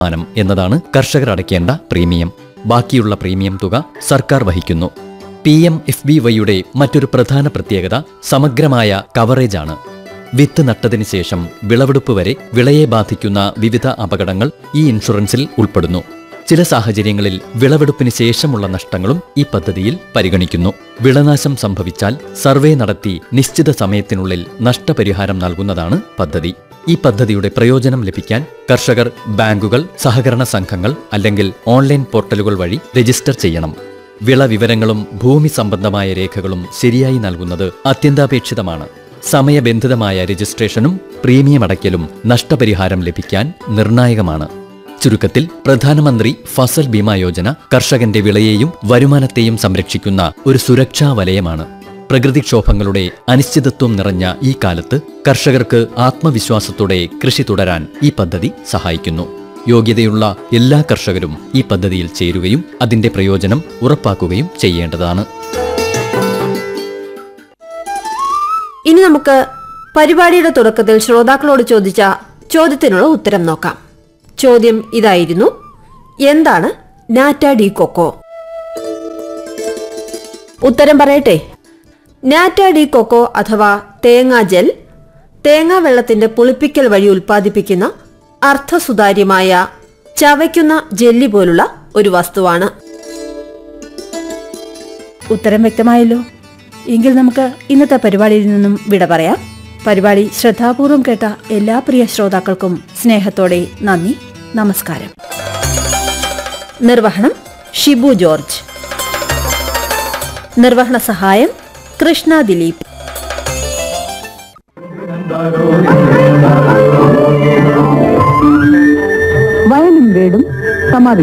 ശതമാനം എന്നതാണ് കർഷകർ അടയ്ക്കേണ്ട പ്രീമിയം ബാക്കിയുള്ള പ്രീമിയം തുക സർക്കാർ വഹിക്കുന്നു പി എം എഫ് ബി വൈയുടെ മറ്റൊരു പ്രധാന പ്രത്യേകത സമഗ്രമായ കവറേജാണ് വിത്ത് നട്ടതിന് ശേഷം വിളവെടുപ്പ് വരെ വിളയെ ബാധിക്കുന്ന വിവിധ അപകടങ്ങൾ ഈ ഇൻഷുറൻസിൽ ഉൾപ്പെടുന്നു ചില സാഹചര്യങ്ങളിൽ വിളവെടുപ്പിന് ശേഷമുള്ള നഷ്ടങ്ങളും ഈ പദ്ധതിയിൽ പരിഗണിക്കുന്നു വിളനാശം സംഭവിച്ചാൽ സർവേ നടത്തി നിശ്ചിത സമയത്തിനുള്ളിൽ നഷ്ടപരിഹാരം നൽകുന്നതാണ് പദ്ധതി ഈ പദ്ധതിയുടെ പ്രയോജനം ലഭിക്കാൻ കർഷകർ ബാങ്കുകൾ സഹകരണ സംഘങ്ങൾ അല്ലെങ്കിൽ ഓൺലൈൻ പോർട്ടലുകൾ വഴി രജിസ്റ്റർ ചെയ്യണം വിള വിവരങ്ങളും ഭൂമി സംബന്ധമായ രേഖകളും ശരിയായി നൽകുന്നത് അത്യന്താപേക്ഷിതമാണ് സമയബന്ധിതമായ രജിസ്ട്രേഷനും പ്രീമിയം അടയ്ക്കലും നഷ്ടപരിഹാരം ലഭിക്കാൻ നിർണായകമാണ് ചുരുക്കത്തിൽ പ്രധാനമന്ത്രി ഫസൽ ബീമാ യോജന കർഷകന്റെ വിളയെയും വരുമാനത്തെയും സംരക്ഷിക്കുന്ന ഒരു സുരക്ഷാ വലയമാണ് പ്രകൃതിക്ഷോഭങ്ങളുടെ അനിശ്ചിതത്വം നിറഞ്ഞ ഈ കാലത്ത് കർഷകർക്ക് ആത്മവിശ്വാസത്തോടെ കൃഷി തുടരാൻ ഈ പദ്ധതി സഹായിക്കുന്നു യോഗ്യതയുള്ള എല്ലാ കർഷകരും ഈ പദ്ധതിയിൽ ചേരുകയും അതിന്റെ പ്രയോജനം ഉറപ്പാക്കുകയും ചെയ്യേണ്ടതാണ് ഇനി നമുക്ക് പരിപാടിയുടെ തുടക്കത്തിൽ ശ്രോതാക്കളോട് ചോദിച്ച ചോദ്യത്തിനുള്ള ഉത്തരം നോക്കാം ചോദ്യം ഇതായിരുന്നു എന്താണ് നാറ്റ ഡി കൊക്കോ ഉത്തരം പറയട്ടെ നാറ്റ ഡി കൊക്കോ അഥവാ തേങ്ങാ ജെൽ തേങ്ങാ വെള്ളത്തിന്റെ പുളിപ്പിക്കൽ വഴി ഉൽപ്പാദിപ്പിക്കുന്ന അർത്ഥസുതാര്യമായ ചവയ്ക്കുന്ന ജെല്ലി പോലുള്ള ഒരു വസ്തുവാണ് ഉത്തരം വ്യക്തമായല്ലോ എങ്കിൽ നമുക്ക് ഇന്നത്തെ പരിപാടിയിൽ നിന്നും വിട പറയാം പരിപാടി ശ്രദ്ധാപൂർവം കേട്ട എല്ലാ പ്രിയ ശ്രോതാക്കൾക്കും സ്നേഹത്തോടെ നന്ദി നമസ്കാരം നിർവഹണം ഷിബു ജോർജ് നിർവഹണ സഹായം കൃഷ്ണ ദിലീപ് വയലും വീടും സമാപിക്കും